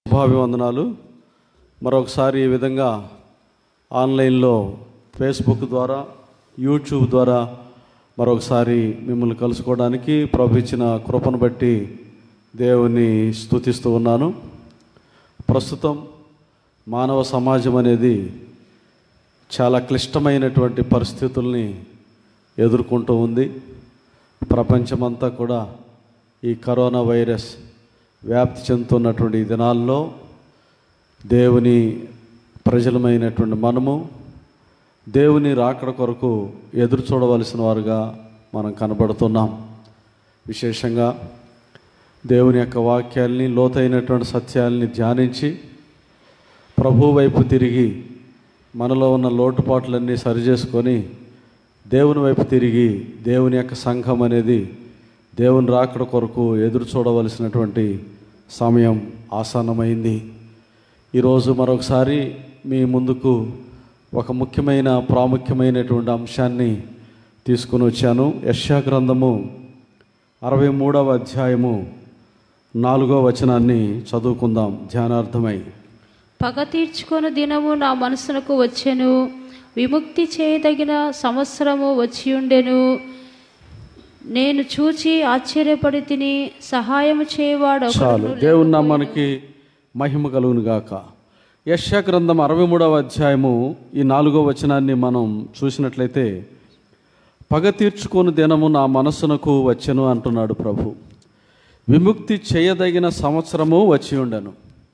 శుభాభివందనాలు మరొకసారి ఈ విధంగా ఆన్లైన్లో ఫేస్బుక్ ద్వారా యూట్యూబ్ ద్వారా మరొకసారి మిమ్మల్ని కలుసుకోవడానికి ప్రభు ఇచ్చిన కృపను బట్టి దేవుని స్తుతిస్తూ ఉన్నాను ప్రస్తుతం మానవ సమాజం అనేది చాలా క్లిష్టమైనటువంటి పరిస్థితుల్ని ఎదుర్కొంటూ ఉంది ప్రపంచమంతా కూడా ఈ కరోనా వైరస్ వ్యాప్తి చెందుతున్నటువంటి ఈ దినాల్లో దేవుని ప్రజలమైనటువంటి మనము దేవుని రాకడ కొరకు ఎదురు చూడవలసిన వారుగా మనం కనబడుతున్నాం విశేషంగా దేవుని యొక్క వాక్యాల్ని లోతైనటువంటి సత్యాల్ని ధ్యానించి ప్రభు వైపు తిరిగి మనలో ఉన్న లోటుపాట్లన్నీ సరిచేసుకొని దేవుని వైపు తిరిగి దేవుని యొక్క సంఘం అనేది దేవుని రాకడ కొరకు ఎదురు చూడవలసినటువంటి సమయం ఆసన్నమైంది ఈరోజు మరొకసారి మీ ముందుకు ఒక ముఖ్యమైన ప్రాముఖ్యమైనటువంటి అంశాన్ని తీసుకుని వచ్చాను యశ్యా గ్రంథము అరవై మూడవ అధ్యాయము నాలుగో వచనాన్ని చదువుకుందాం ధ్యానార్థమై పగ తీర్చుకొని దినము నా మనసునకు వచ్చెను విముక్తి చేయదగిన సంవత్సరము వచ్చి ఉండెను నేను చూచి ఆశ్చర్యపడి తిని సహాయము చేయవాడు చాలు దేవుని నామానికి మహిమ కలుగును గాక యశ్యా గ్రంథం అరవై మూడవ అధ్యాయము ఈ నాలుగో వచనాన్ని మనం చూసినట్లయితే పగ తీర్చుకొని దినము నా మనస్సునకు వచ్చెను అంటున్నాడు ప్రభు విముక్తి చేయదగిన సంవత్సరము వచ్చి ఉండను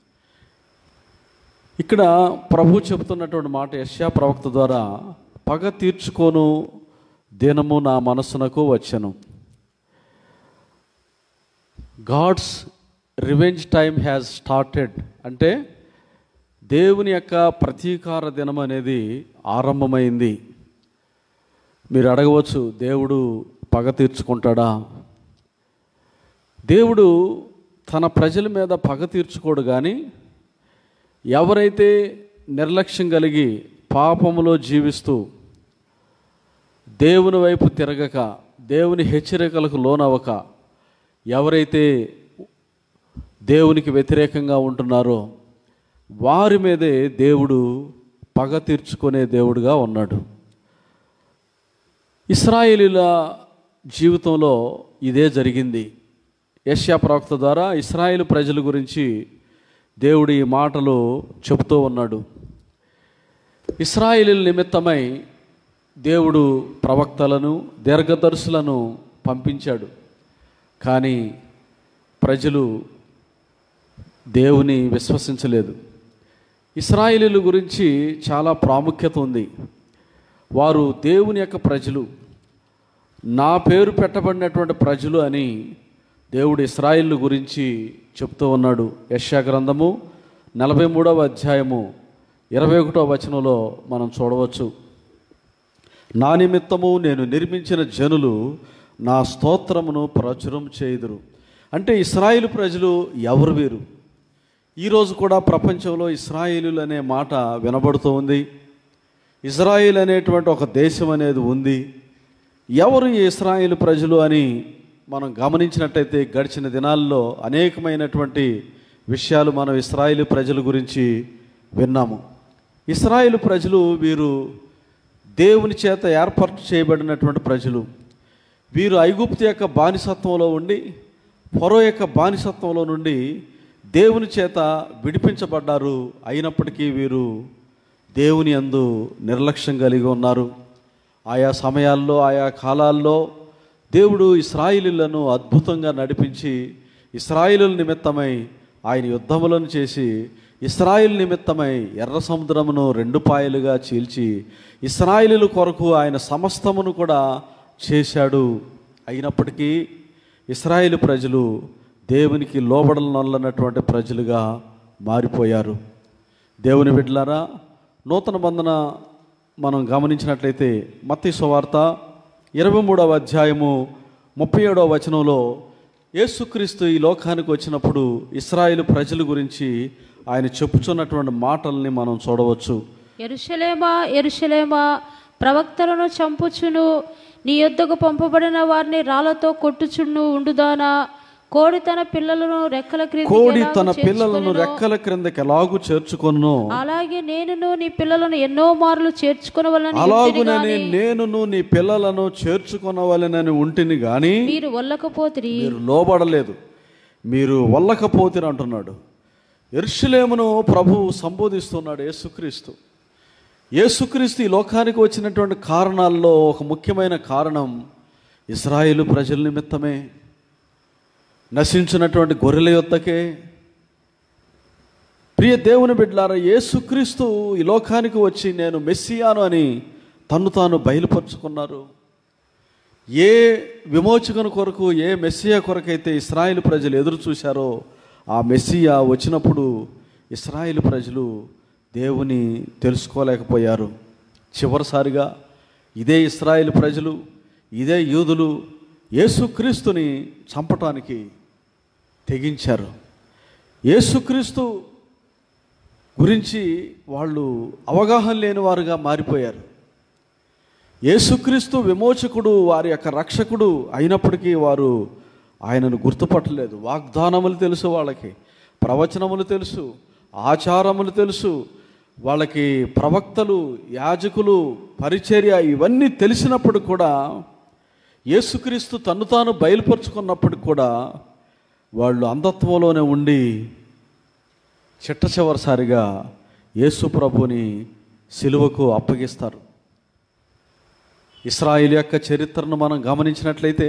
ఇక్కడ ప్రభు చెబుతున్నటువంటి మాట యశ్యా ప్రవక్త ద్వారా పగ తీర్చుకోను దినము నా మనస్సునకు వచ్చెను God's revenge time has started అంటే దేవుని యొక్క ప్రతీకార దినం అనేది ఆరంభమైంది మీరు అడగవచ్చు దేవుడు పగ తీర్చుకుంటాడా దేవుడు తన ప్రజల మీద పగ తీర్చుకోడు కానీ ఎవరైతే నిర్లక్ష్యం కలిగి పాపములో జీవిస్తూ దేవుని వైపు తిరగక దేవుని హెచ్చరికలకు లోనవ్వక ఎవరైతే దేవునికి వ్యతిరేకంగా ఉంటున్నారో వారి మీదే దేవుడు పగ తీర్చుకునే దేవుడుగా ఉన్నాడు ఇస్రాయేలీల జీవితంలో ఇదే జరిగింది యశ్యా ప్రవక్త ద్వారా ఇస్రాయేల్ ప్రజల గురించి దేవుడు ఈ మాటలు చెబుతూ ఉన్నాడు ఇస్రాయేలీల నిమిత్తమై దేవుడు ప్రవక్తలను దీర్ఘదర్శులను పంపించాడు కానీ ప్రజలు దేవుని విశ్వసించలేదు ఇస్రాయేలీల గురించి చాలా ప్రాముఖ్యత ఉంది వారు దేవుని యొక్క ప్రజలు నా పేరు పెట్టబడినటువంటి ప్రజలు అని దేవుడు ఇస్రాయిల్ గురించి చెప్తూ ఉన్నాడు యశ్యా గ్రంథము నలభై మూడవ అధ్యాయము ఇరవై ఒకటో వచనంలో మనం చూడవచ్చు నా నిమిత్తము నేను నిర్మించిన జనులు నా స్తోత్రమును ప్రచురం చేయుదురు అంటే ఇస్రాయిల్ ప్రజలు ఎవరు వీరు ఈరోజు కూడా ప్రపంచంలో ఇస్రాయిలులు అనే మాట వినబడుతూ ఉంది ఇజ్రాయిల్ అనేటువంటి ఒక దేశం అనేది ఉంది ఎవరు ఈ ఇస్రాయిల్ ప్రజలు అని మనం గమనించినట్టయితే గడిచిన దినాల్లో అనేకమైనటువంటి విషయాలు మనం ఇస్రాయిల్ ప్రజల గురించి విన్నాము ఇస్రాయిల్ ప్రజలు వీరు దేవుని చేత ఏర్పాటు చేయబడినటువంటి ప్రజలు వీరు ఐగుప్తు యొక్క బానిసత్వంలో ఉండి ఫరో యొక్క బానిసత్వంలో నుండి దేవుని చేత విడిపించబడ్డారు అయినప్పటికీ వీరు దేవుని అందు నిర్లక్ష్యం కలిగి ఉన్నారు ఆయా సమయాల్లో ఆయా కాలాల్లో దేవుడు ఇస్రాయిలీలను అద్భుతంగా నడిపించి ఇస్రాయిలుల నిమిత్తమై ఆయన యుద్ధములను చేసి ఇస్రాయిల్ నిమిత్తమై ఎర్ర సముద్రమును రెండు పాయలుగా చీల్చి ఇస్రాయిలుల కొరకు ఆయన సమస్తమును కూడా చేశాడు అయినప్పటికీ ఇస్రాయిల్ ప్రజలు దేవునికి లోబడనొల్లనటువంటి ప్రజలుగా మారిపోయారు దేవుని బిడ్డలారా నూతన బంధన మనం గమనించినట్లయితే మత్తి సువార్త ఇరవై మూడవ అధ్యాయము ముప్పై ఏడవ వచనంలో యేసుక్రీస్తు ఈ లోకానికి వచ్చినప్పుడు ఇస్రాయేలు ప్రజల గురించి ఆయన చెప్పుచున్నటువంటి మాటల్ని మనం చూడవచ్చు ఎరుషలేమా ఎరుషలేమా ప్రవక్తలను చంపుచును నీ యొద్దకు పంపబడిన వారిని రాళ్లతో కొట్టుచున్ను ఉండుదానా కోడి తన పిల్లలను రెక్కల క్రింద కోడి తన పిల్లలను రెక్కల క్రిందకి ఎలాగూ చేర్చుకొను అలాగే నేనును నీ పిల్లలను ఎన్నో మార్లు చేర్చుకునవలని అలాగునని నేనును నీ పిల్లలను చేర్చుకొనవలెనని ఉంటిని గాని మీరు వల్లకపోతిరి మీరు లోబడలేదు మీరు వల్లకపోతిని అంటున్నాడు ఎర్షులేమును ప్రభువు సంబోధిస్తున్నాడు యేసుక్రీస్తు యేసుక్రీస్తు ఈ లోకానికి వచ్చినటువంటి కారణాల్లో ఒక ముఖ్యమైన కారణం ఇస్రాయేలు ప్రజల నిమిత్తమే నశించినటువంటి గొర్రెల యొద్దకే ప్రియ దేవుని బిడ్డలారా యేసుక్రీస్తు ఈ లోకానికి వచ్చి నేను మెస్సియాను అని తన్ను తాను బయలుపరుచుకున్నారు ఏ విమోచకుని కొరకు ఏ మెస్సియా కొరకైతే ఇస్రాయేల్ ప్రజలు ఎదురు చూశారో ఆ మెస్సియా వచ్చినప్పుడు ఇస్రాయేల్ ప్రజలు దేవుని తెలుసుకోలేకపోయారు చివరిసారిగా ఇదే ఇస్రాయేల్ ప్రజలు ఇదే యూదులు యేసుక్రీస్తుని చంపటానికి తెగించారు యేసుక్రీస్తు గురించి వాళ్ళు అవగాహన లేని వారుగా మారిపోయారు యేసుక్రీస్తు విమోచకుడు వారి యొక్క రక్షకుడు అయినప్పటికీ వారు ఆయనను గుర్తుపట్టలేదు వాగ్దానములు తెలుసు వాళ్ళకి ప్రవచనములు తెలుసు ఆచారములు తెలుసు వాళ్ళకి ప్రవక్తలు యాజకులు పరిచర్య ఇవన్నీ తెలిసినప్పుడు కూడా యేసుక్రీస్తు తన్ను తాను బయలుపరుచుకున్నప్పటికి కూడా వాళ్ళు అంధత్వంలోనే ఉండి చిట్ట చివరిసారిగా యేసు ప్రభుని సిలువకు అప్పగిస్తారు ఇస్రాయిల్ యొక్క చరిత్రను మనం గమనించినట్లయితే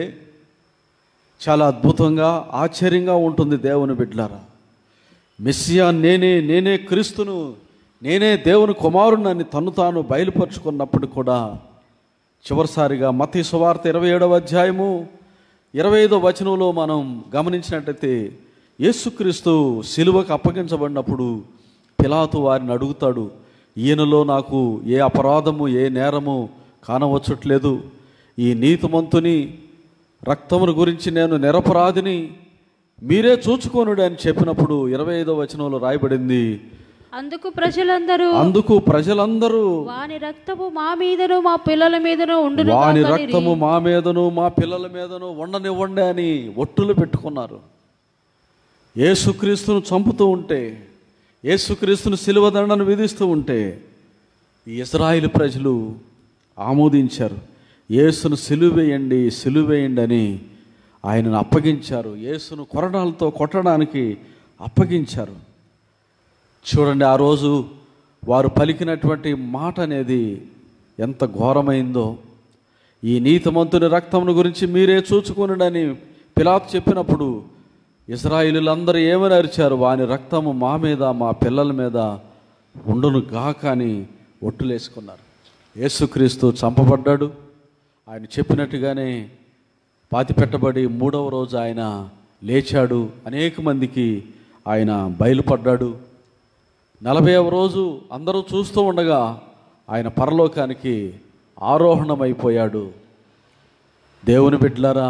చాలా అద్భుతంగా ఆశ్చర్యంగా ఉంటుంది దేవుని బిడ్డలారా మెస్సియా నేనే నేనే క్రీస్తును నేనే దేవుని కుమారుణ్ణని తను తాను బయలుపరుచుకున్నప్పుడు కూడా చివరిసారిగా మతి సువార్త ఇరవై ఏడవ అధ్యాయము ఇరవై ఐదో వచనంలో మనం గమనించినట్లయితే యేసుక్రీస్తు సిలువకు అప్పగించబడినప్పుడు పిలాతు వారిని అడుగుతాడు ఈయనలో నాకు ఏ అపరాధము ఏ నేరము కానవచ్చట్లేదు ఈ నీతిమంతుని రక్తమును గురించి నేను నిరపరాధిని మీరే చూచుకోనుడు అని చెప్పినప్పుడు ఇరవై ఐదో వచనంలో రాయబడింది అందుకు ప్రజలందరూ అందుకు ప్రజలందరూ వాని రక్తము మా మీదను మా పిల్లల మీదను ఉండును వాని రక్తము మా మీదను మా పిల్లల మీదను ఉండనివ్వండి అని ఒట్టులు పెట్టుకున్నారు యేసుక్రీస్తును చంపుతూ ఉంటే యేసుక్రీస్తును సిలువ దండను విధిస్తూ ఉంటే ఈ ఇజ్రాయిల్ ప్రజలు ఆమోదించారు యేసును సిలువేయండి సిలువేయండి అని ఆయనను అప్పగించారు యేసును కొరడాలతో కొట్టడానికి అప్పగించారు చూడండి ఆ రోజు వారు పలికినటువంటి మాట అనేది ఎంత ఘోరమైందో ఈ నీతిమంతుని రక్తమును గురించి మీరే చూచుకునుడని పిలాతు చెప్పినప్పుడు ఇజ్రాయిలులందరూ ఏమని అరిచారు వాని రక్తము మా మీద మా పిల్లల మీద ఉండును గాక అని ఒట్టులేసుకున్నారు యేసుక్రీస్తు చంపబడ్డాడు ఆయన చెప్పినట్టుగానే పాతి పెట్టబడి మూడవ రోజు ఆయన లేచాడు అనేక మందికి ఆయన బయలుపడ్డాడు నలభైవ రోజు అందరూ చూస్తూ ఉండగా ఆయన పరలోకానికి ఆరోహణమైపోయాడు దేవుని బిడ్డలారా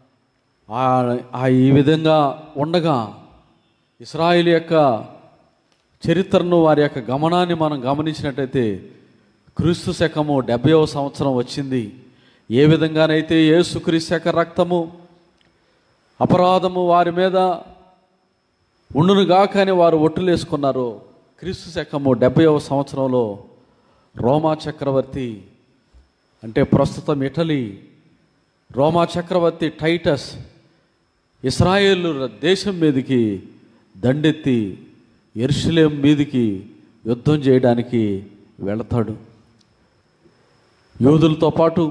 ఆ- ఆ ఈ విధంగా ఉండగా ఇస్రాయిల్ యొక్క చరిత్రను వారి యొక్క గమనాన్ని మనం గమనించినట్టయితే క్రీస్తు శకము డెబ్బైవ సంవత్సరం వచ్చింది ఏ విధంగానైతే యేసుక్రీస్తు యొక్క రక్తము అపరాధము వారి మీద ఉండును గాకని వారు ఒట్టులేసుకున్నారు క్రీస్తు శకము డెబ్బైవ సంవత్సరంలో రోమా చక్రవర్తి అంటే ప్రస్తుతం ఇటలీ రోమా చక్రవర్తి టైటస్ ఇస్రాయేల్ దేశం మీదకి దండెత్తి ఎరుషులేం మీదికి యుద్ధం చేయడానికి వెళతాడు యోధులతో పాటు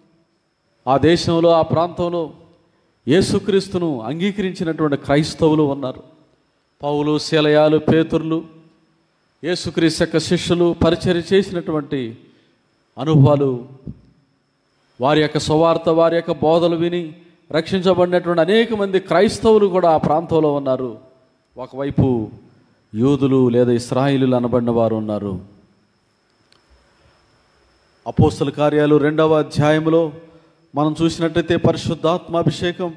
ఆ దేశంలో ఆ ప్రాంతంలో యేసుక్రీస్తును అంగీకరించినటువంటి క్రైస్తవులు ఉన్నారు పౌలు శీలయాలు పేతుర్లు యేసుక్రీస్తు యొక్క శిష్యులు పరిచర్య చేసినటువంటి అనుభవాలు వారి యొక్క సువార్త వారి యొక్క బోధలు విని రక్షించబడినటువంటి అనేక మంది క్రైస్తవులు కూడా ఆ ప్రాంతంలో ఉన్నారు ఒకవైపు యూదులు లేదా ఇస్రాయిలు అనబడిన వారు ఉన్నారు అపోస్తల కార్యాలు రెండవ అధ్యాయంలో మనం చూసినట్టయితే పరిశుద్ధాత్మాభిషేకం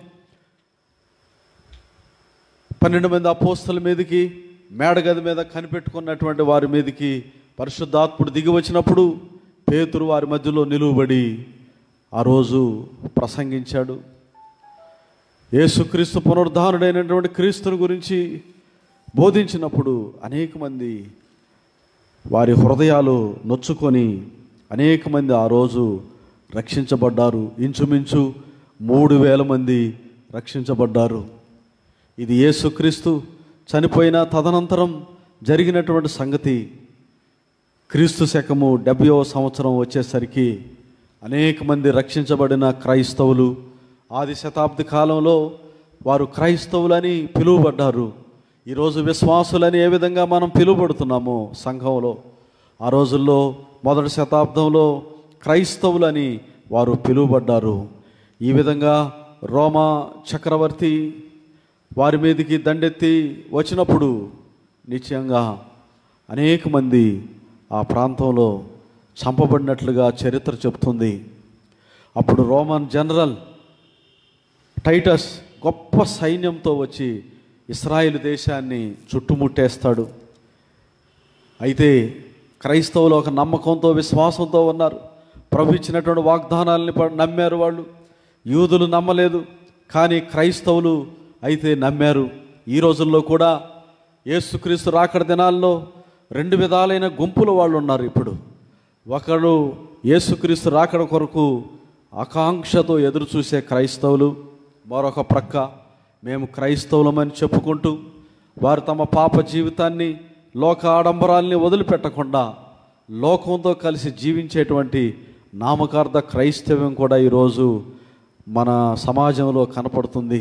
పన్నెండు మంది అపోస్తల మీదకి మేడగది మీద కనిపెట్టుకున్నటువంటి వారి మీదకి పరిశుద్ధాత్ముడు దిగి వచ్చినప్పుడు పేతురు వారి మధ్యలో నిలువబడి ఆ రోజు ప్రసంగించాడు యేసుక్రీస్తు పునరుద్ధానుడైనటువంటి క్రీస్తుని గురించి బోధించినప్పుడు అనేక మంది వారి హృదయాలు నొచ్చుకొని అనేక మంది ఆ రోజు రక్షించబడ్డారు ఇంచుమించు మూడు వేల మంది రక్షించబడ్డారు ఇది యేసుక్రీస్తు చనిపోయిన తదనంతరం జరిగినటువంటి సంగతి క్రీస్తు శకము డెబ్భైవ సంవత్సరం వచ్చేసరికి అనేక మంది రక్షించబడిన క్రైస్తవులు ఆది శతాబ్ది కాలంలో వారు క్రైస్తవులని పిలువబడ్డారు ఈరోజు విశ్వాసులని ఏ విధంగా మనం పిలువబడుతున్నామో సంఘంలో ఆ రోజుల్లో మొదటి శతాబ్దంలో క్రైస్తవులని వారు పిలువబడ్డారు ఈ విధంగా రోమా చక్రవర్తి వారి మీదకి దండెత్తి వచ్చినప్పుడు నిశ్చయంగా అనేక మంది ఆ ప్రాంతంలో చంపబడినట్లుగా చరిత్ర చెప్తుంది అప్పుడు రోమన్ జనరల్ టైటస్ గొప్ప సైన్యంతో వచ్చి ఇస్రాయేల్ దేశాన్ని చుట్టుముట్టేస్తాడు అయితే క్రైస్తవులు ఒక నమ్మకంతో విశ్వాసంతో ఉన్నారు ప్రభు ఇచ్చినటువంటి వాగ్దానాలని ప- నమ్మారు వాళ్ళు యూదులు నమ్మలేదు కానీ క్రైస్తవులు అయితే నమ్మారు ఈ రోజుల్లో కూడా యేసుక్రీస్తు రాకడ దినాల్లో రెండు విధాలైన గుంపుల వాళ్ళు ఉన్నారు ఇప్పుడు ఒకడు యేసుక్రీస్తు రాకడ కొరకు ఆకాంక్షతో ఎదురు చూసే క్రైస్తవులు మరొక ప్రక్క మేము క్రైస్తవులమని చెప్పుకుంటూ వారు తమ పాప జీవితాన్ని లోక ఆడంబరాల్ని వదిలిపెట్టకుండా లోకంతో కలిసి జీవించేటువంటి నామకార్థ క్రైస్తవ్యం కూడా ఈరోజు మన సమాజంలో కనపడుతుంది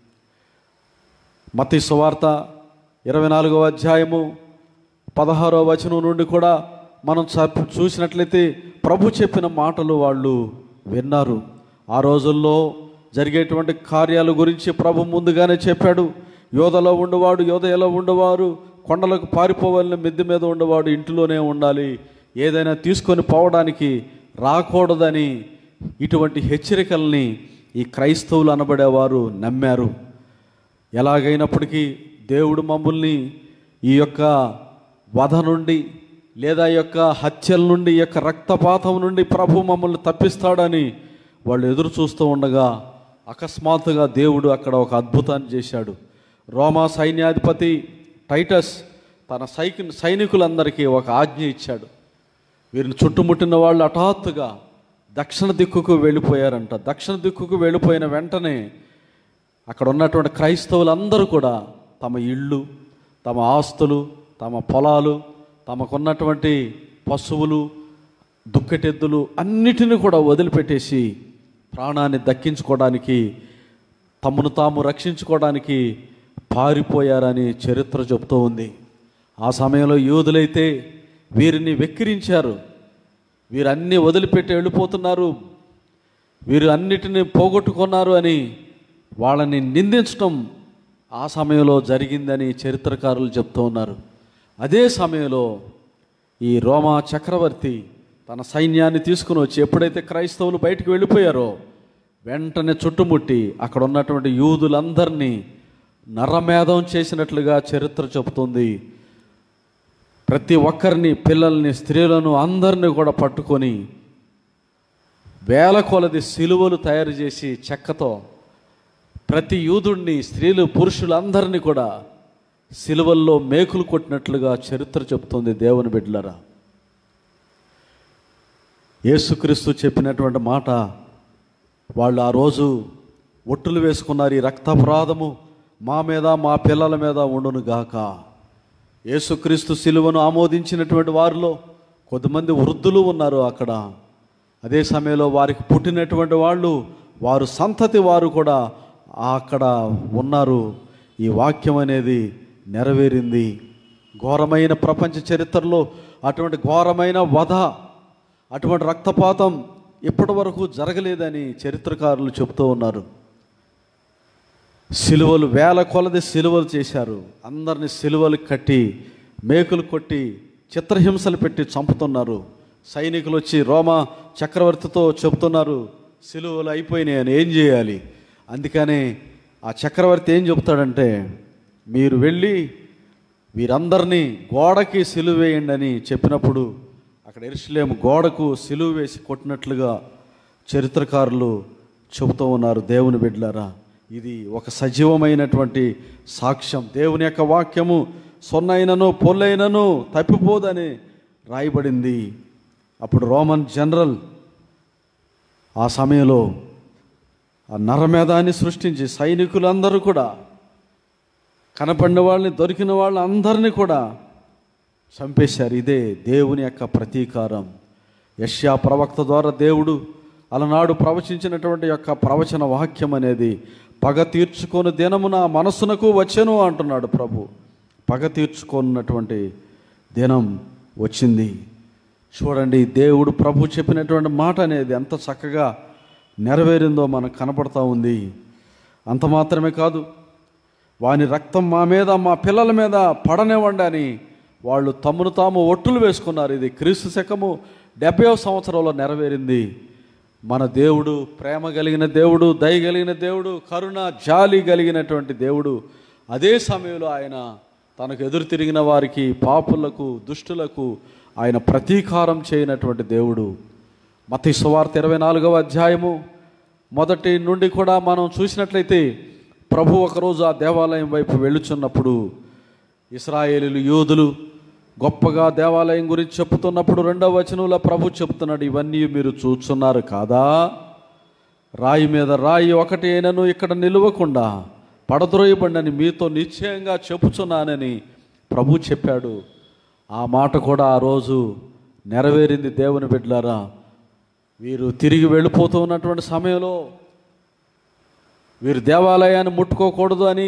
మతి సువార్త ఇరవై నాలుగవ అధ్యాయము పదహారో వచనం నుండి కూడా మనం చ- చూసినట్లయితే ప్రభు చెప్పిన మాటలు వాళ్ళు విన్నారు ఆ రోజుల్లో జరిగేటువంటి కార్యాల గురించి ప్రభు ముందుగానే చెప్పాడు యోధలో ఉండేవాడు యోధయలో ఉండేవారు కొండలకు పారిపోవాలని మిద్దె మీద ఉండేవాడు ఇంటిలోనే ఉండాలి ఏదైనా తీసుకొని పోవడానికి రాకూడదని ఇటువంటి హెచ్చరికల్ని ఈ క్రైస్తవులు అనబడేవారు నమ్మారు ఎలాగైనప్పటికీ దేవుడు మమ్మల్ని ఈ యొక్క వధ నుండి లేదా ఈ యొక్క హత్యల నుండి ఈ యొక్క రక్తపాతం నుండి ప్రభు మమ్మల్ని తప్పిస్తాడని వాళ్ళు ఎదురు చూస్తూ ఉండగా అకస్మాత్తుగా దేవుడు అక్కడ ఒక అద్భుతాన్ని చేశాడు రోమా సైన్యాధిపతి టైటస్ తన సైకి సైనికులందరికీ ఒక ఆజ్ఞ ఇచ్చాడు వీరిని చుట్టుముట్టిన వాళ్ళు హఠాత్తుగా దక్షిణ దిక్కుకు వెళ్ళిపోయారంట దక్షిణ దిక్కుకు వెళ్ళిపోయిన వెంటనే అక్కడ ఉన్నటువంటి క్రైస్తవులందరూ కూడా తమ ఇళ్ళు తమ ఆస్తులు తమ పొలాలు తమకున్నటువంటి పశువులు దుక్కటెద్దులు అన్నిటిని కూడా వదిలిపెట్టేసి ప్రాణాన్ని దక్కించుకోవడానికి తమను తాము రక్షించుకోవడానికి పారిపోయారని చరిత్ర చెబుతూ ఉంది ఆ సమయంలో యూదులైతే వీరిని వెక్కిరించారు వీరన్నీ వదిలిపెట్టి వెళ్ళిపోతున్నారు వీరు అన్నిటిని పోగొట్టుకున్నారు అని వాళ్ళని నిందించడం ఆ సమయంలో జరిగిందని చరిత్రకారులు చెప్తూ ఉన్నారు అదే సమయంలో ఈ రోమా చక్రవర్తి తన సైన్యాన్ని తీసుకుని వచ్చి ఎప్పుడైతే క్రైస్తవులు బయటికి వెళ్ళిపోయారో వెంటనే చుట్టుముట్టి అక్కడ ఉన్నటువంటి యూదులందరినీ నరమేధం చేసినట్లుగా చరిత్ర చెబుతుంది ప్రతి ఒక్కరిని పిల్లల్ని స్త్రీలను అందరినీ కూడా పట్టుకొని వేల కొలది సిలువలు తయారు చేసి చెక్కతో ప్రతి యూదుణ్ణి స్త్రీలు పురుషులందరినీ కూడా సిలువల్లో మేకులు కొట్టినట్లుగా చరిత్ర చెప్తుంది దేవుని బిడ్డలరా యేసుక్రీస్తు చెప్పినటువంటి మాట వాళ్ళు ఆ రోజు ఒట్టులు వేసుకున్నారు ఈ రక్తప్రాధము మా మీద మా పిల్లల మీద ఉండును గాక యేసుక్రీస్తు సిలువను ఆమోదించినటువంటి వారిలో కొద్దిమంది వృద్ధులు ఉన్నారు అక్కడ అదే సమయంలో వారికి పుట్టినటువంటి వాళ్ళు వారు సంతతి వారు కూడా అక్కడ ఉన్నారు ఈ వాక్యం అనేది నెరవేరింది ఘోరమైన ప్రపంచ చరిత్రలో అటువంటి ఘోరమైన వధ అటువంటి రక్తపాతం ఇప్పటి వరకు జరగలేదని చరిత్రకారులు చెబుతూ ఉన్నారు సిలువలు వేల కొలది సిలువలు చేశారు అందరిని సిలువలు కట్టి మేకులు కొట్టి చిత్రహింసలు పెట్టి చంపుతున్నారు సైనికులు వచ్చి రోమా చక్రవర్తితో చెబుతున్నారు సిలువలు అయిపోయినాయి అని ఏం చేయాలి అందుకనే ఆ చక్రవర్తి ఏం చెబుతాడంటే మీరు వెళ్ళి వీరందరినీ గోడకి సిలువ వేయండి అని చెప్పినప్పుడు అక్కడ ఎరుసలేము గోడకు సిలువ వేసి కొట్టినట్లుగా చరిత్రకారులు చెబుతూ ఉన్నారు దేవుని బిడ్డలారా ఇది ఒక సజీవమైనటువంటి సాక్ష్యం దేవుని యొక్క వాక్యము సొన్నైనను పొల్లైనను తప్పిపోదని రాయబడింది అప్పుడు రోమన్ జనరల్ ఆ సమయంలో ఆ నరమేధాన్ని సృష్టించి సైనికులందరూ కూడా కనపడిన వాళ్ళని దొరికిన వాళ్ళందరినీ కూడా చంపేశారు ఇదే దేవుని యొక్క ప్రతీకారం యష్యా ప్రవక్త ద్వారా దేవుడు అలనాడు ప్రవచించినటువంటి యొక్క ప్రవచన వాక్యం అనేది పగ తీర్చుకొని దినము నా మనస్సునకు వచ్చెను అంటున్నాడు ప్రభు పగ తీర్చుకున్నటువంటి దినం వచ్చింది చూడండి దేవుడు ప్రభు చెప్పినటువంటి మాట అనేది ఎంత చక్కగా నెరవేరిందో మనకు కనపడతా ఉంది అంత మాత్రమే కాదు వాని రక్తం మా మీద మా పిల్లల మీద పడనివ్వండి అని వాళ్ళు తమను తాము ఒట్టులు వేసుకున్నారు ఇది క్రీస్తు శకము డెబ్బై సంవత్సరంలో నెరవేరింది మన దేవుడు ప్రేమ కలిగిన దేవుడు దయ కలిగిన దేవుడు కరుణ జాలి కలిగినటువంటి దేవుడు అదే సమయంలో ఆయన తనకు ఎదురు తిరిగిన వారికి పాపులకు దుష్టులకు ఆయన ప్రతీకారం చేయనటువంటి దేవుడు మత సువార్త ఇరవై నాలుగవ అధ్యాయము మొదటి నుండి కూడా మనం చూసినట్లయితే ప్రభు ఒకరోజు ఆ దేవాలయం వైపు వెళ్ళుచున్నప్పుడు ఇస్రాయేలీలు యూదులు గొప్పగా దేవాలయం గురించి చెప్తున్నప్పుడు రెండవ వచనంలో ప్రభు చెప్తున్నాడు ఇవన్నీ మీరు చూస్తున్నారు కాదా రాయి మీద రాయి ఒకటి అయినను ఇక్కడ నిలవకుండా పడద్రోయబండని మీతో నిశ్చయంగా చెప్పుచున్నానని ప్రభు చెప్పాడు ఆ మాట కూడా ఆ రోజు నెరవేరింది దేవుని బిడ్డలారా వీరు తిరిగి వెళ్ళిపోతూ ఉన్నటువంటి సమయంలో వీరు దేవాలయాన్ని ముట్టుకోకూడదు అని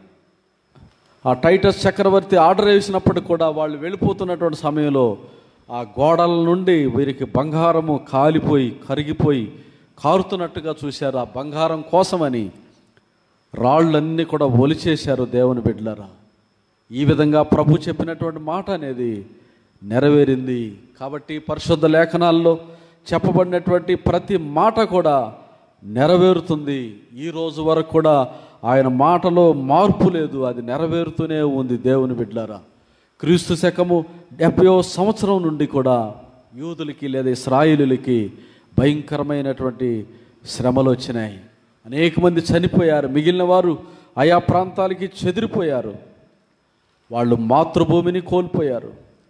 ఆ టైటస్ చక్రవర్తి ఆర్డర్ వేసినప్పటికి కూడా వాళ్ళు వెళ్ళిపోతున్నటువంటి సమయంలో ఆ గోడల నుండి వీరికి బంగారము కాలిపోయి కరిగిపోయి కారుతున్నట్టుగా చూశారు ఆ బంగారం కోసమని రాళ్ళన్నీ కూడా ఒలిచేశారు దేవుని బిడ్డలారా ఈ విధంగా ప్రభు చెప్పినటువంటి మాట అనేది నెరవేరింది కాబట్టి పరిశుద్ధ లేఖనాల్లో చెప్పబడినటువంటి ప్రతి మాట కూడా నెరవేరుతుంది ఈ రోజు వరకు కూడా ఆయన మాటలో మార్పు లేదు అది నెరవేరుతూనే ఉంది దేవుని బిడ్డలారా క్రీస్తు శకము డెబ్బయో సంవత్సరం నుండి కూడా యూదులకి లేదా ఇస్రాయిలులకి భయంకరమైనటువంటి శ్రమలు వచ్చినాయి అనేక మంది చనిపోయారు మిగిలిన వారు ఆయా ప్రాంతాలకి చెదిరిపోయారు వాళ్ళు మాతృభూమిని కోల్పోయారు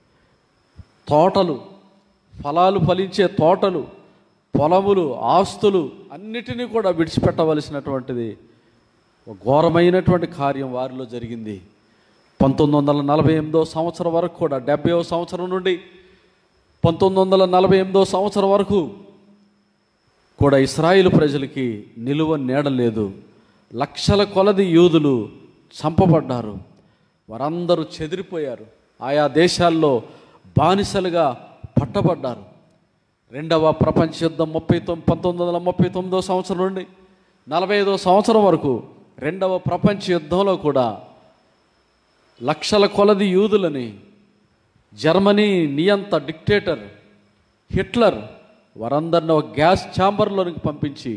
తోటలు ఫలాలు ఫలించే తోటలు పొలములు ఆస్తులు అన్నిటినీ కూడా విడిచిపెట్టవలసినటువంటిది ఒక ఘోరమైనటువంటి కార్యం వారిలో జరిగింది పంతొమ్మిది వందల నలభై ఎనిమిదో సంవత్సరం వరకు కూడా డెబ్బైవ సంవత్సరం నుండి పంతొమ్మిది వందల నలభై ఎనిమిదో సంవత్సరం వరకు కూడా ఇస్రాయిల్ ప్రజలకి నిలువ నీడ లేదు లక్షల కొలది యూదులు చంపబడ్డారు వారందరూ చెదిరిపోయారు ఆయా దేశాల్లో బానిసలుగా పట్టబడ్డారు రెండవ ప్రపంచ యుద్ధం ముప్పై తొమ్మిది పంతొమ్మిది వందల ముప్పై తొమ్మిదో సంవత్సరం నుండి నలభై ఐదో సంవత్సరం వరకు రెండవ ప్రపంచ యుద్ధంలో కూడా లక్షల కొలది యూదులని జర్మనీ నియంత డిక్టేటర్ హిట్లర్ వారందరిని ఒక గ్యాస్ ఛాంబర్లోనికి పంపించి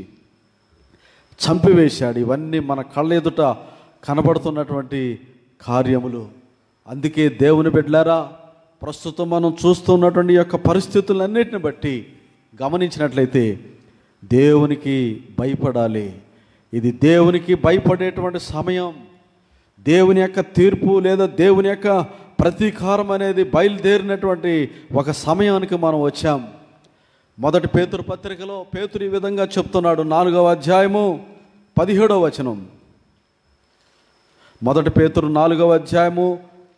చంపివేశాడు ఇవన్నీ మన కళ్ళ ఎదుట కనబడుతున్నటువంటి కార్యములు అందుకే దేవుని బిడ్డలారా ప్రస్తుతం మనం చూస్తున్నటువంటి ఈ యొక్క పరిస్థితులన్నిటిని బట్టి గమనించినట్లయితే దేవునికి భయపడాలి ఇది దేవునికి భయపడేటువంటి సమయం దేవుని యొక్క తీర్పు లేదా దేవుని యొక్క ప్రతీకారం అనేది బయలుదేరినటువంటి ఒక సమయానికి మనం వచ్చాం మొదటి పేతురు పత్రికలో పేతురు ఈ విధంగా చెప్తున్నాడు నాలుగవ అధ్యాయము పదిహేడవ వచనం మొదటి పేతురు నాలుగవ అధ్యాయము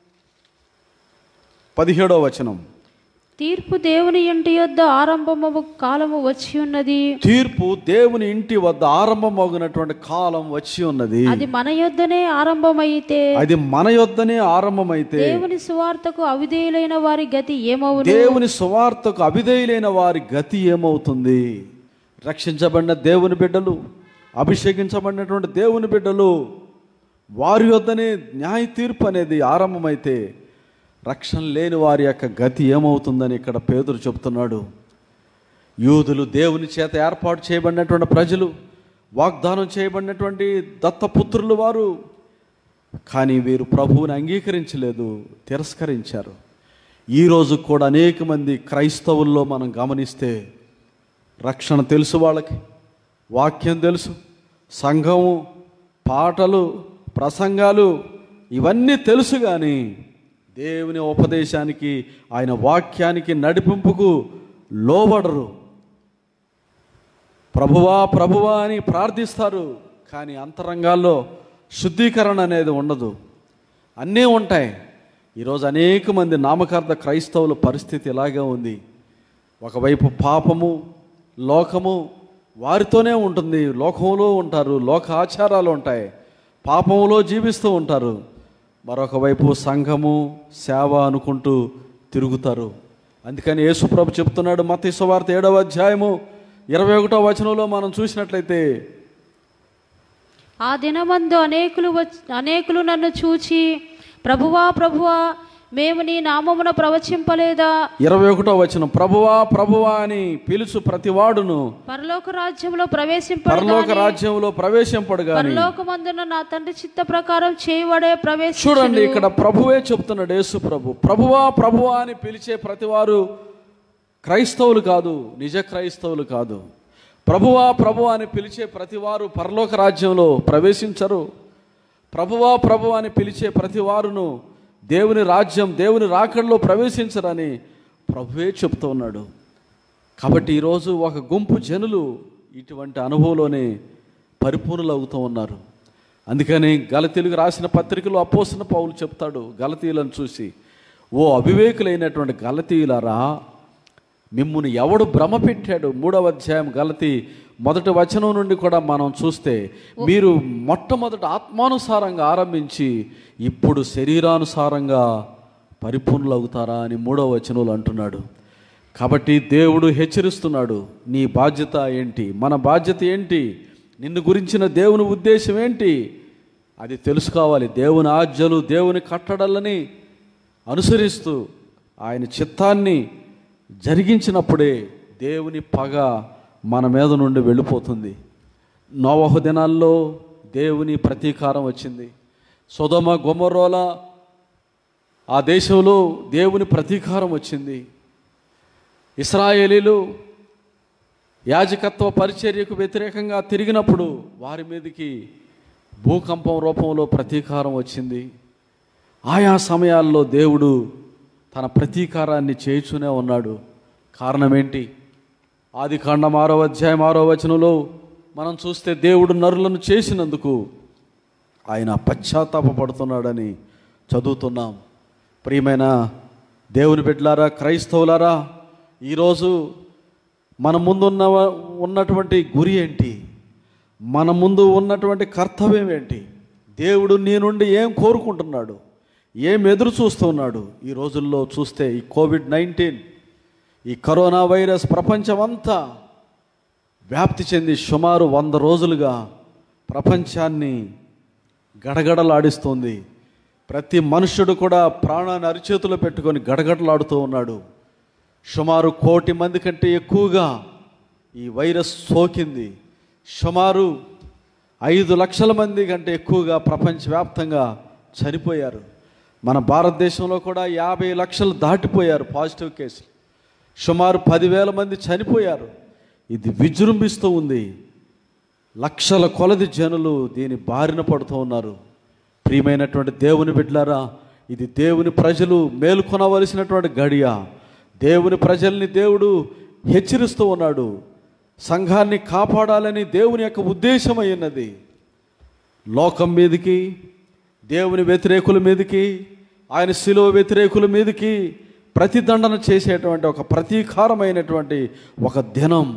పదిహేడవ వచనం తీర్పు దేవుని ఇంటి యొద్ద ఆరంభము కాలము వచ్చి ఉన్నది తీర్పు దేవుని ఇంటి వద్ద ఆరంభమవునటువంటి కాలం వచ్చి ఉన్నది అది మన యొద్దనే ఆరంభమైతే అది మన యొద్దనే ఆరంభమైతే దేవుని సువార్తకు అవిధేయులైన వారి గతి ఏమవును దేవుని సువార్తకు అవిధేయులైన వారి గతి ఏమవుతుంది రక్షించబడిన దేవుని బిడ్డలు అభిషేకించబడినటువంటి దేవుని బిడ్డలు వారి వద్దనే న్యాయ తీర్పు అనేది ఆరంభమైతే రక్షణ లేని వారి యొక్క గతి ఏమవుతుందని ఇక్కడ పేదరు చెప్తున్నాడు యూదులు దేవుని చేత ఏర్పాటు చేయబడినటువంటి ప్రజలు వాగ్దానం చేయబడినటువంటి దత్తపుత్రులు వారు కానీ వీరు ప్రభువుని అంగీకరించలేదు తిరస్కరించారు ఈరోజు కూడా అనేక మంది క్రైస్తవుల్లో మనం గమనిస్తే రక్షణ తెలుసు వాళ్ళకి వాక్యం తెలుసు సంఘము పాటలు ప్రసంగాలు ఇవన్నీ తెలుసు కానీ దేవుని ఉపదేశానికి ఆయన వాక్యానికి నడిపింపుకు లోబడరు ప్రభువా ప్రభువా అని ప్రార్థిస్తారు కానీ అంతరంగాల్లో శుద్ధీకరణ అనేది ఉండదు అన్నీ ఉంటాయి ఈరోజు అనేక మంది నామకార్థ క్రైస్తవుల పరిస్థితి ఇలాగే ఉంది ఒకవైపు పాపము లోకము వారితోనే ఉంటుంది లోకంలో ఉంటారు లోక ఆచారాలు ఉంటాయి పాపములో జీవిస్తూ ఉంటారు మరొక వైపు సంఘము సేవ అనుకుంటూ తిరుగుతారు అందుకని యేసుప్రభు చెప్తున్నాడు మత వార్త ఏడవ అధ్యాయము ఇరవై ఒకటో వచనంలో మనం చూసినట్లయితే ఆ దినమందు అనేకులు వచ్- అనేకులు నన్ను చూచి ప్రభువా ప్రభువా మేము నీ నామమున ప్రవచింపలేదా ఇరవై ఒకటో వచనం ప్రభువా ప్రభువా అని పిలుచు ప్రతివాడును పరలోక రాజ్యంలో ప్రవేశింపడు పరలోక రాజ్యంలో ప్రవేశింపడు గాని పరలోకమందున నా తండ్రి చిత్త ప్రకారం చేయబడే ప్రవేశ చూడండి ఇక్కడ ప్రభువే చెప్తున్నాడు యేసు ప్రభు ప్రభువా ప్రభువా అని పిలిచే ప్రతివారు క్రైస్తవులు కాదు నిజ క్రైస్తవులు కాదు ప్రభువా ప్రభువా అని పిలిచే ప్రతివారు పరలోక రాజ్యంలో ప్రవేశించరు ప్రభువా ప్రభు అని పిలిచే ప్రతివారును దేవుని రాజ్యం దేవుని రాకడలో ప్రవేశించరని ప్రభువే చెప్తూ ఉన్నాడు కాబట్టి ఈరోజు ఒక గుంపు జనులు ఇటువంటి అనుభవంలోనే పరిపూర్ణులు అవుతూ ఉన్నారు అందుకని గలతీలకు రాసిన పత్రికలో అపోసిన పౌలు చెప్తాడు గలతీయులను చూసి ఓ అవివేకులైనటువంటి గలతీయులారా మిమ్మును ఎవడు భ్రమ పెట్టాడు మూడవ అధ్యాయం గలతి మొదటి వచనం నుండి కూడా మనం చూస్తే మీరు మొట్టమొదట ఆత్మానుసారంగా ఆరంభించి ఇప్పుడు శరీరానుసారంగా పరిపూర్ణులు అవుతారా అని మూడవ వచనంలో అంటున్నాడు కాబట్టి దేవుడు హెచ్చరిస్తున్నాడు నీ బాధ్యత ఏంటి మన బాధ్యత ఏంటి నిన్ను గురించిన దేవుని ఉద్దేశం ఏంటి అది తెలుసుకోవాలి దేవుని ఆజ్ఞలు దేవుని కట్టడలని అనుసరిస్తూ ఆయన చిత్తాన్ని జరిగించినప్పుడే దేవుని పగ మన మీద నుండి వెళ్ళిపోతుంది నోవహు దినాల్లో దేవుని ప్రతీకారం వచ్చింది సొదమ గొమరోల ఆ దేశంలో దేవుని ప్రతీకారం వచ్చింది ఇస్రాయేలీలు యాజకత్వ పరిచర్యకు వ్యతిరేకంగా తిరిగినప్పుడు వారి మీదకి భూకంపం రూపంలో ప్రతీకారం వచ్చింది ఆయా సమయాల్లో దేవుడు తన ప్రతీకారాన్ని చేయుచునే ఉన్నాడు కారణం ఏంటి ఆది కాండం ఆరో అధ్యాయం ఆరో వచనంలో మనం చూస్తే దేవుడు నరులను చేసినందుకు ఆయన పశ్చాత్తాపడుతున్నాడని చదువుతున్నాం ప్రియమైన దేవుని బిడ్డలారా క్రైస్తవులారా ఈరోజు మన ముందున్న ఉన్నటువంటి గురి ఏంటి మన ముందు ఉన్నటువంటి కర్తవ్యం ఏంటి దేవుడు నీ నుండి ఏం కోరుకుంటున్నాడు ఏం ఎదురు చూస్తున్నాడు ఈ రోజుల్లో చూస్తే ఈ కోవిడ్ నైన్టీన్ ఈ కరోనా వైరస్ ప్రపంచమంతా వ్యాప్తి చెంది సుమారు వంద రోజులుగా ప్రపంచాన్ని గడగడలాడిస్తోంది ప్రతి మనుష్యుడు కూడా ప్రాణాన్ని అరిచేతిలో పెట్టుకొని గడగడలాడుతూ ఉన్నాడు సుమారు కోటి మంది కంటే ఎక్కువగా ఈ వైరస్ సోకింది సుమారు ఐదు లక్షల మంది కంటే ఎక్కువగా ప్రపంచవ్యాప్తంగా చనిపోయారు మన భారతదేశంలో కూడా యాభై లక్షలు దాటిపోయారు పాజిటివ్ కేసులు సుమారు పదివేల మంది చనిపోయారు ఇది విజృంభిస్తూ ఉంది లక్షల కొలది జనులు దీని బారిన పడుతూ ఉన్నారు ప్రియమైనటువంటి దేవుని బిడ్డలారా ఇది దేవుని ప్రజలు మేల్కొనవలసినటువంటి గడియ దేవుని ప్రజల్ని దేవుడు హెచ్చరిస్తూ ఉన్నాడు సంఘాన్ని కాపాడాలని దేవుని యొక్క ఉద్దేశం అయ్యున్నది లోకం మీదకి దేవుని వ్యతిరేకుల మీదకి ఆయన శిలువ వ్యతిరేకుల మీదకి ప్రతిదండన చేసేటువంటి ఒక ప్రతీకారమైనటువంటి ఒక దినం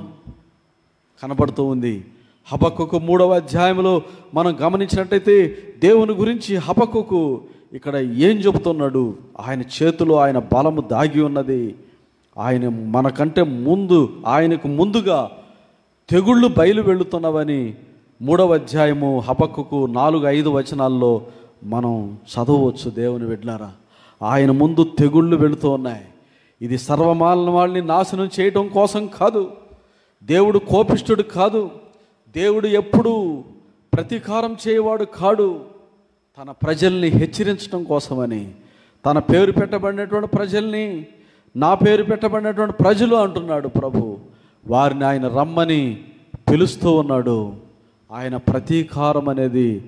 కనబడుతూ ఉంది హబక్కుకు మూడవ అధ్యాయంలో మనం గమనించినట్టయితే దేవుని గురించి హబక్కుకు ఇక్కడ ఏం చెబుతున్నాడు ఆయన చేతిలో ఆయన బలము దాగి ఉన్నది ఆయన మనకంటే ముందు ఆయనకు ముందుగా తెగుళ్ళు బయలు వెళుతున్నవని మూడవ అధ్యాయము హబక్కుకు నాలుగు ఐదు వచనాల్లో మనం చదవచ్చు దేవుని వెడ్లారా ఆయన ముందు తెగుళ్ళు వెళుతూ ఉన్నాయి ఇది సర్వమాలిన వాళ్ళని నాశనం చేయడం కోసం కాదు దేవుడు కోపిష్ఠుడు కాదు దేవుడు ఎప్పుడూ ప్రతీకారం చేయవాడు కాడు తన ప్రజల్ని హెచ్చరించడం కోసమని తన పేరు పెట్టబడినటువంటి ప్రజల్ని నా పేరు పెట్టబడినటువంటి ప్రజలు అంటున్నాడు ప్రభు వారిని ఆయన రమ్మని పిలుస్తూ ఉన్నాడు ఆయన ప్రతీకారం అనేది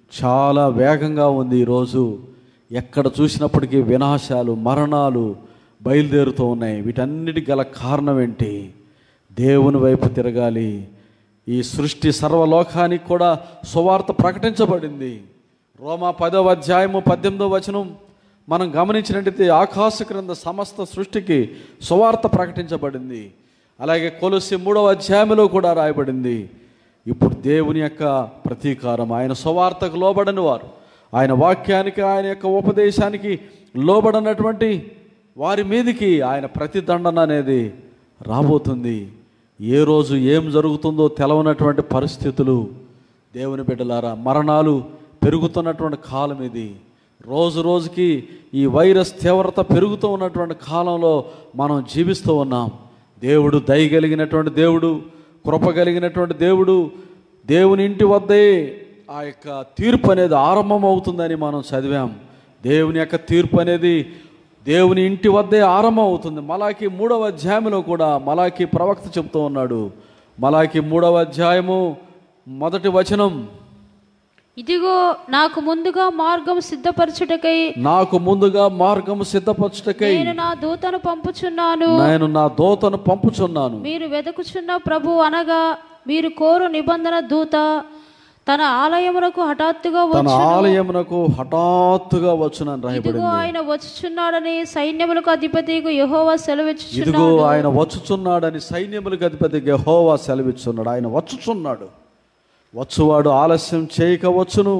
చాలా వేగంగా ఉంది ఈరోజు ఎక్కడ చూసినప్పటికీ వినాశాలు మరణాలు బయలుదేరుతూ ఉన్నాయి వీటన్నిటి గల కారణం ఏంటి దేవుని వైపు తిరగాలి ఈ సృష్టి సర్వలోకానికి కూడా సువార్త ప్రకటించబడింది రోమా పదవ అధ్యాయము పద్దెనిమిదో వచనం మనం గమనించినట్టయితే ఆకాశ క్రింద సమస్త సృష్టికి సువార్త ప్రకటించబడింది అలాగే కొలసి మూడవ అధ్యాయంలో కూడా రాయబడింది ఇప్పుడు దేవుని యొక్క ప్రతీకారం ఆయన సువార్తకు లోబడని వారు ఆయన వాక్యానికి ఆయన యొక్క ఉపదేశానికి లోబడనటువంటి వారి మీదికి ఆయన ప్రతిదండన అనేది రాబోతుంది ఏ రోజు ఏం జరుగుతుందో తెలవనటువంటి పరిస్థితులు దేవుని బిడ్డలారా మరణాలు పెరుగుతున్నటువంటి కాలం ఇది రోజు రోజుకి ఈ వైరస్ తీవ్రత పెరుగుతూ ఉన్నటువంటి కాలంలో మనం జీవిస్తూ ఉన్నాం దేవుడు దయగలిగినటువంటి దేవుడు కృప కలిగినటువంటి దేవుడు దేవుని ఇంటి వద్దే ఆ యొక్క తీర్పు అనేది ఆరంభం అవుతుందని మనం చదివాం దేవుని యొక్క తీర్పు అనేది దేవుని ఇంటి వద్దే ఆరంభం అవుతుంది మలాకి మూడవ అధ్యాయంలో కూడా మలాకి ప్రవక్త చెప్తూ ఉన్నాడు మలాకి మూడవ అధ్యాయము మొదటి వచనం ఇదిగో నాకు ముందుగా మార్గం సిద్ధపరచుటకై నాకు ముందుగా మార్గము సిద్ధపరచుటకై నేను నా దూతను పంపుచున్నాను నేను నా దోతను పంపుచున్నాను మీరు వెదకుచున్న ప్రభు అనగా మీరు కోరు నిబంధన దూత తన ఆలయమునకు హఠాత్తుగా తన వచ్చును ఆలయమునకు హఠాత్తుగా వచ్చునని ఇదిగో రాయబడింది ఆయన వచ్చుచున్నాడని సైన్యములకు అధిపతికి యెహోవా ఇదిగో సెలవిచ్చుచున్నాడు ఆయన వచ్చుచున్నాడని సైన్యములకు అధిపతి యెహోవా సెలవిస్తున్నాడు ఆయన వచ్చుచున్నాడు వచ్చువాడు ఆలస్యం చేయక వచ్చును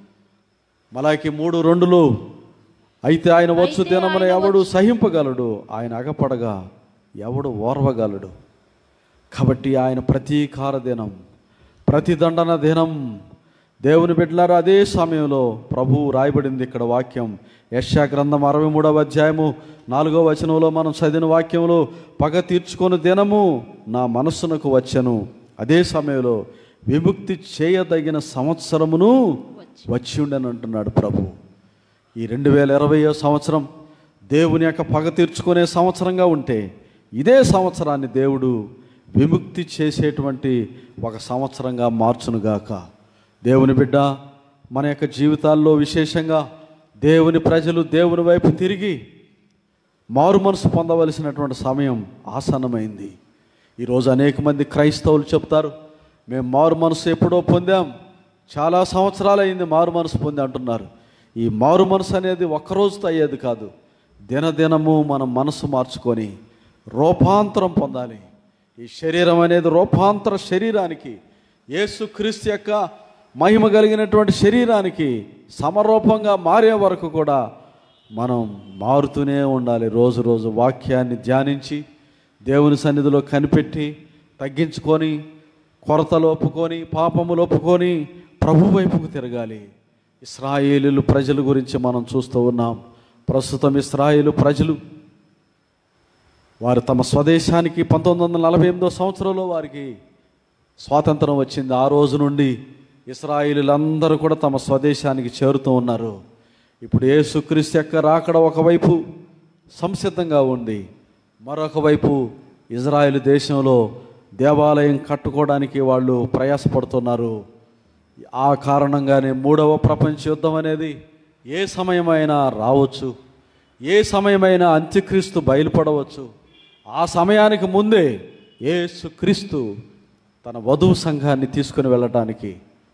మలాకి మూడు రెండులు అయితే ఆయన వచ్చు దినమున ఎవడు సహింపగలడు ఆయన అగపడగా ఎవడు ఓర్వగలడు కాబట్టి ఆయన ప్రతీకార దినం ప్రతిదండన దినం దేవుని బిడ్డలారు అదే సమయంలో ప్రభువు రాయబడింది ఇక్కడ వాక్యం యశా గ్రంథం అరవై మూడవ అధ్యాయము నాలుగో వచనంలో మనం చదివిన వాక్యంలో పగ తీర్చుకొని దినము నా మనస్సునకు వచ్చెను అదే సమయంలో విముక్తి చేయదగిన సంవత్సరమును వచ్చి ఉండని అంటున్నాడు ప్రభు ఈ రెండు వేల ఇరవయో సంవత్సరం దేవుని యొక్క పగ తీర్చుకునే సంవత్సరంగా ఉంటే ఇదే సంవత్సరాన్ని దేవుడు విముక్తి చేసేటువంటి ఒక సంవత్సరంగా మార్చునుగాక దేవుని బిడ్డ మన యొక్క జీవితాల్లో విశేషంగా దేవుని ప్రజలు దేవుని వైపు తిరిగి మారు మనసు పొందవలసినటువంటి సమయం ఆసన్నమైంది ఈరోజు అనేక మంది క్రైస్తవులు చెప్తారు మేము మారు మనసు ఎప్పుడో పొందాం చాలా సంవత్సరాలు అయింది మారు మనసు పొంది అంటున్నారు ఈ మారు మనసు అనేది ఒక్కరోజుతో అయ్యేది కాదు దినదినము మనం మనసు మార్చుకొని రూపాంతరం పొందాలి ఈ శరీరం అనేది రూపాంతర శరీరానికి యేసుక్రీస్తు యొక్క మహిమ కలిగినటువంటి శరీరానికి సమరూపంగా మారే వరకు కూడా మనం మారుతూనే ఉండాలి రోజు రోజు వాక్యాన్ని ధ్యానించి దేవుని సన్నిధిలో కనిపెట్టి తగ్గించుకొని కొరతలు ఒప్పుకొని పాపములు ఒప్పుకొని ప్రభు వైపుకు తిరగాలి ఇస్రాయేలీలు ప్రజల గురించి మనం చూస్తూ ఉన్నాం ప్రస్తుతం ఇస్రాయేలు ప్రజలు వారు తమ స్వదేశానికి పంతొమ్మిది వందల నలభై ఎనిమిదో సంవత్సరంలో వారికి స్వాతంత్రం వచ్చింది ఆ రోజు నుండి ఇస్రాయిలీలందరూ కూడా తమ స్వదేశానికి చేరుతూ ఉన్నారు ఇప్పుడు యేసుక్రీస్తు యొక్క రాకడ ఒకవైపు సంసిద్ధంగా ఉంది మరొక వైపు ఇజ్రాయెల్ దేశంలో దేవాలయం కట్టుకోవడానికి వాళ్ళు ప్రయాసపడుతున్నారు ఆ కారణంగానే మూడవ ప్రపంచ యుద్ధం అనేది ఏ సమయమైనా రావచ్చు ఏ సమయమైనా అంత్యక్రీస్తు బయలుపడవచ్చు ఆ సమయానికి ముందే యేసుక్రీస్తు తన వధువు సంఘాన్ని తీసుకుని వెళ్ళటానికి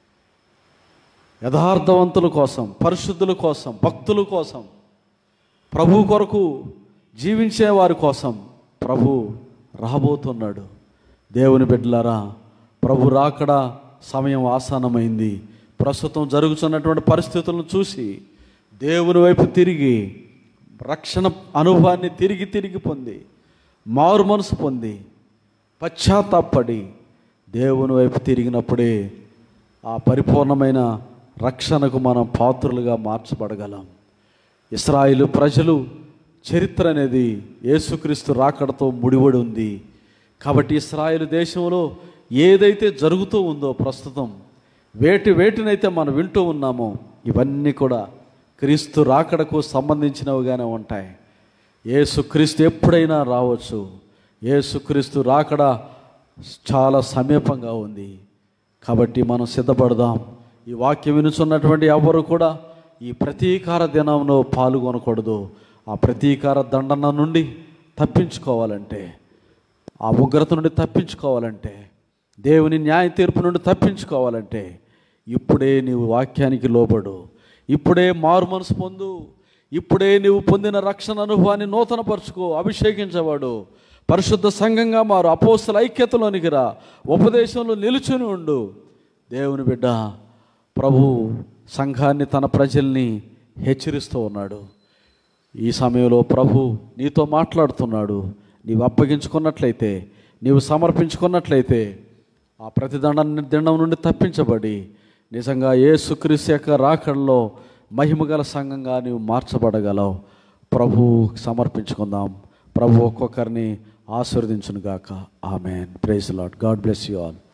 యథార్థవంతుల కోసం పరిశుద్ధుల కోసం భక్తుల కోసం ప్రభు కొరకు జీవించే వారి కోసం ప్రభు రాబోతున్నాడు దేవుని బిడ్డలారా ప్రభు రాకడ సమయం ఆసన్నమైంది ప్రస్తుతం జరుగుతున్నటువంటి పరిస్థితులను చూసి దేవుని వైపు తిరిగి రక్షణ అనుభవాన్ని తిరిగి తిరిగి పొంది మారు మనసు పొంది పశ్చాత్తాపడి దేవుని వైపు తిరిగినప్పుడే ఆ పరిపూర్ణమైన రక్షణకు మనం పాత్రులుగా మార్చబడగలం ఇస్రాయిలు ప్రజలు చరిత్ర అనేది యేసుక్రీస్తు రాకడతో ముడిపడి ఉంది కాబట్టి ఇస్రాయిల్ దేశంలో ఏదైతే జరుగుతూ ఉందో ప్రస్తుతం వేటి వేటినైతే మనం వింటూ ఉన్నామో ఇవన్నీ కూడా క్రీస్తు రాకడకు సంబంధించినవిగానే ఉంటాయి యేసుక్రీస్తు ఎప్పుడైనా రావచ్చు యేసుక్రీస్తు రాకడ చాలా సమీపంగా ఉంది కాబట్టి మనం సిద్ధపడదాం ఈ వాక్యం వినుచున్నటువంటి ఎవరు కూడా ఈ ప్రతీకార దినంలో పాల్గొనకూడదు ఆ ప్రతీకార దండన నుండి తప్పించుకోవాలంటే ఆ ఉగ్రత నుండి తప్పించుకోవాలంటే దేవుని న్యాయ తీర్పు నుండి తప్పించుకోవాలంటే ఇప్పుడే నీవు వాక్యానికి లోబడు ఇప్పుడే మారు మనసు పొందు ఇప్పుడే నీవు పొందిన రక్షణ అనుభవాన్ని నూతనపరుచుకో అభిషేకించవాడు పరిశుద్ధ సంఘంగా మారు అపోస్తుల ఐక్యతలోనికి రా ఉపదేశంలో నిలుచుని ఉండు దేవుని బిడ్డ ప్రభు సంఘాన్ని తన ప్రజల్ని హెచ్చరిస్తూ ఉన్నాడు ఈ సమయంలో ప్రభు నీతో మాట్లాడుతున్నాడు నీవు అప్పగించుకున్నట్లయితే నీవు సమర్పించుకున్నట్లయితే ఆ ప్రతిదండ దండం నుండి తప్పించబడి నిజంగా ఏ సుక్రీస్తు యొక్క రాకడలో మహిమగల సంఘంగా నీవు మార్చబడగలవు ప్రభు సమర్పించుకుందాం ప్రభు ఒక్కొక్కరిని ఆశీర్వదించునుగాక amen praise Lord God bless you all